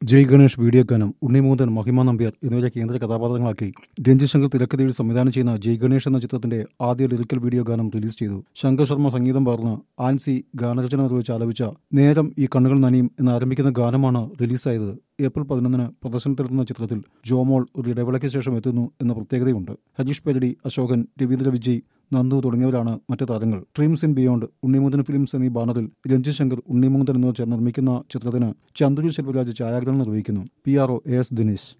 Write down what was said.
ജയ് Ganesh video ഗാനം ഉണ്ണിമൂന്തൻ മഹിമ നമ്പ്യാർ എന്നിവരെ കേന്ദ്ര കഥാപാത്രങ്ങളാക്കി രഞ്ജിത് ശങ്കർ തിരക്കഥയിൽ സംവിധാനം ചെയ്യുന്ന ജയ് ഗണേഷ് എന്ന ചിത്രത്തിന്റെ ആദ്യ ലിറിക്കൽ വീഡിയോ ഗാനം റിലീസ് ചെയ്തു ശങ്കർ ശർമ്മ സംഗീതം പകർന്ന് ആൻസി ഗാനരചന നിർവഹിച്ച് ആലപിച്ച നേരം ഈ കണ്ണുകൾ നനിയും എന്ന് ആരംഭിക്കുന്ന ഗാനമാണ് റിലീസായത് ഏപ്രിൽ പതിനൊന്നിന് പ്രദർശനത്തിലെത്തുന്ന ചിത്രത്തിൽ ജോമോൾ ഒരു ഇടവേളയ്ക്ക് ശേഷം എത്തുന്നു എന്ന പ്രത്യേകതയുണ്ട് ഹരീഷ് പെരടി അശോകൻ രവീന്ദ്ര വിജയ് നന്ദു തുടങ്ങിയവരാണ് മറ്റു താരങ്ങൾ dreams in beyond Unnimunthan films എന്നീ ബാനറിൽ രഞ്ജിത് ശങ്കർ ഉണ്ണിമുന്തൻ എന്നിവർ ചേർന്ന് നിർമ്മിക്കുന്ന ചിത്രത്തിന് ചന്ദ്രു ശെൽവരാജ് ഛായാഗ്രഹണം നിർവഹിക്കുന്നു P R O A S Dinesh